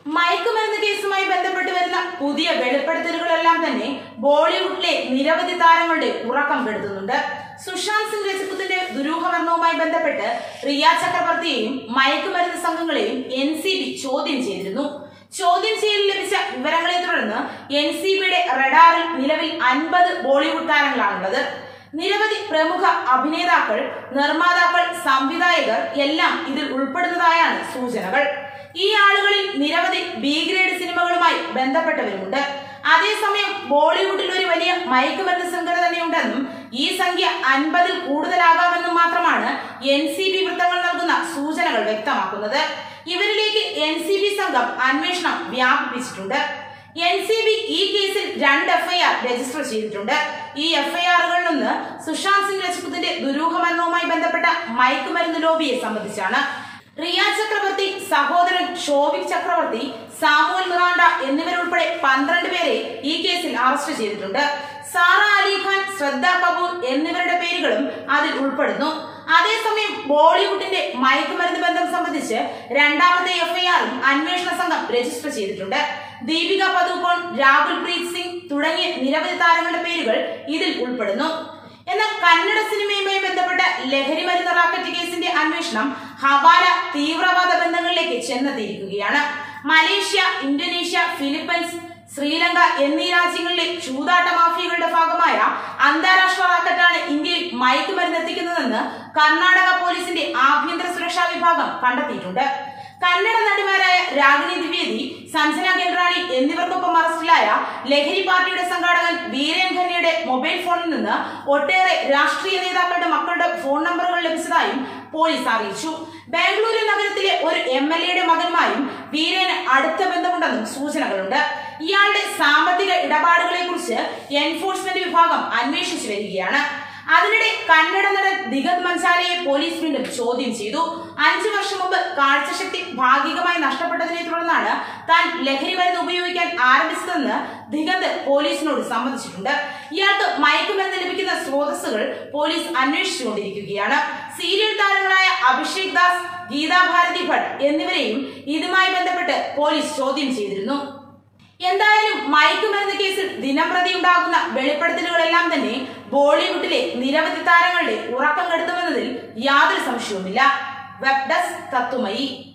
മയക്കുമരുന്ന് കേസുമായി ബന്ധപ്പെട്ട് വരുന്ന പുതിയ വെളിപ്പെടുത്തലുകളെല്ലാം തന്നെ ബോളിവുഡിലെ നിരവധി താരങ്ങളുടെ ഉറക്കം കെടുത്തുന്നുണ്ട് സുശാന്ത് സിംഗ് രജപുത്തിന്റെ ദുരൂഹമരണവുമായി ബന്ധപ്പെട്ട് റിയ ചക്രവർത്തിയെയും മയക്കുമരുന്ന് സംഘങ്ങളെയും എൻ സി ബി ചോദ്യം ചെയ്തിരുന്നു ചോദ്യം ചെയ്യലിൽ ലഭിച്ച വിവരങ്ങളെ തുടർന്ന് എൻ സി ബിയുടെ റഡാറിൽ നിലവിൽ അൻപത് ബോളിവുഡ് താരങ്ങളാണുള്ളത് നിരവധി പ്രമുഖ അഭിനേതാക്കൾ നിർമ്മാതാക്കൾ സംവിധായകർ എല്ലാം ഇതിൽ ഉൾപ്പെടുന്നതായാണ് സൂചനകൾ ഈ ആളുകളിൽ നിരവധി ബി ഗ്രേഡ് സിനിമകളുമായി ബന്ധപ്പെട്ടവരുമുണ്ട് അതേസമയം ബോളിവുഡിൽ ഒരു വലിയ മയക്കുമരുന്ന് ശൃംഖല തന്നെയുണ്ടെന്നും ഈ സംഖ്യ അൻപതിൽ കൂടുതലാകാമെന്നും മാത്രമാണ് എൻ സി ബി വൃത്തങ്ങൾ നൽകുന്ന സൂചനകൾ വ്യക്തമാക്കുന്നത് ഇവരിലേക്ക് എൻ സി ബി സംഘം അന്വേഷണം വ്യാപിപ്പിച്ചിട്ടുണ്ട് എൻ സി ബി ഈ കേസിൽ രണ്ട് എഫ്ഐആർ രജിസ്റ്റർ ചെയ്തിട്ടുണ്ട് ഈ എഫ്ഐആറുകളിൽ നിന്ന് സുശാന്ത് സിംഗ് രജപുത്തിന്റെ ദുരൂഹമരണവുമായി ബന്ധപ്പെട്ട മയക്കുമരുന്ന് ലോബിയെ സംബന്ധിച്ചാണ് റിയ ചക്രവർത്തി സഹോദരൻ ഷോവിക് ചക്രവർത്തി സാമുവൽ മിറാണ്ട എന്നിവരുൾപ്പെടെ പന്ത്രണ്ട് പേരെ ഈ കേസിൽ അറസ്റ്റ് ചെയ്തിട്ടുണ്ട് സാറ അലിഖാൻ ശ്രദ്ധ കപൂർ എന്നിവരുടെ പേരുകളും അതിൽ ഉൾപ്പെടുന്നു അതേസമയം ബോളിവുഡിന്റെ മയക്കുമരുന്ന് ബന്ധം സംബന്ധിച്ച് രണ്ടാമത്തെ എഫ്ഐആറും അന്വേഷണ സംഘം രജിസ്റ്റർ ചെയ്തിട്ടുണ്ട് ദീപിക പദുകോൺ രാഹുൽ പ്രീത് സിംഗ് തുടങ്ങിയ നിരവധി താരങ്ങളുടെ പേരുകൾ ഇതിൽ ഉൾപ്പെടുന്നു എന്നാൽ കന്നഡ സിനിമയുമായി ബന്ധപ്പെട്ട ലഹരി മരുന്ന് റാക്കറ്റ് കേസിന്റെ അന്വേഷണം ഹവാല തീവ്രവാദ ബന്ധങ്ങളിലേക്ക് ചെന്നെത്തിയിരിക്കുകയാണ് മലേഷ്യ ഇന്തോനേഷ്യ ഫിലിപ്പൈൻസ് ശ്രീലങ്ക എന്നീ രാജ്യങ്ങളിലെ ചൂതാട്ട മാഫിയകളുടെ ഭാഗമായ അന്താരാഷ്ട്ര റാക്കറ്റാണ് ഇന്ത്യയിൽ മയക്കുമരുന്ന് എത്തിക്കുന്നതെന്ന് കർണാടക പോലീസിന്റെ ആഭ്യന്തര സുരക്ഷാ വിഭാഗം കണ്ടെത്തിയിട്ടുണ്ട് കന്നഡ നടിമാരായ രാഗിണി ദ്വിവേദി സഞ്ജന ഗെൽറാണി എന്നിവർക്കൊപ്പം അറസ്റ്റിലായ ലഹരി പാർട്ടിയുടെ സംഘാടകൻ വീരൻ ഖന്നയുടെ മൊബൈൽ ഫോണിൽ നിന്ന് ഒട്ടേറെ രാഷ്ട്രീയ നേതാക്കളുടെ മക്കളുടെ ഫോൺ നമ്പറുകൾ ലഭിച്ചതായും പോലീസ് അറിയിച്ചു ബാംഗ്ലൂരു നഗരത്തിലെ ഒരു എം എൽ എയുടെ മകനുമായും വീരന് അടുത്ത ബന്ധമുണ്ടെന്നും സൂചനകളുണ്ട് ഇയാളുടെ സാമ്പത്തിക ഇടപാടുകളെ കുറിച്ച് എൻഫോഴ്സ്മെന്റ് വിഭാഗം അന്വേഷിച്ചു വരികയാണ് അതിനിടെ കന്നഡ നടൻ ദിഗത് മൻസാലയെ പോലീസ് വീണ്ടും ചോദ്യം ചെയ്തു അഞ്ചു വർഷം മുമ്പ് കാഴ്ചശക്തി ഭാഗികമായി നഷ്ടപ്പെട്ടതിനെ തുടർന്നാണ് താൻ ലഹരി മരുന്ന് ഉപയോഗിക്കാൻ ആരംഭിച്ചതെന്ന് ദിഗത് പോലീസിനോട് സമ്മതിച്ചിട്ടുണ്ട് ഇയാൾക്ക് മയക്കുമരുന്ന് ലഭിക്കുന്ന സ്രോതസ്സുകൾ പോലീസ് അന്വേഷിച്ചുകൊണ്ടിരിക്കുകയാണ് സീരിയൽ താരങ്ങളായ അഭിഷേക് ദാസ് ഗീതാ ഭാരതി ഭട്ട് എന്നിവരെയും ഇതുമായി ബന്ധപ്പെട്ട് പോലീസ് ചോദ്യം ചെയ്തിരുന്നു എന്തായാലും മയക്കുമരുന്ന് കേസിൽ ദിനംപ്രതി ഉണ്ടാകുന്ന വെളിപ്പെടുത്തലുകളെല്ലാം തന്നെ ബോളിവുഡിലെ നിരവധി താരങ്ങളുടെ ഉറക്കം കെടുത്തുമെന്നതിൽ യാതൊരു സംശയവുമില്ല വെബ് ഡെസ്ക് തത്തുമയി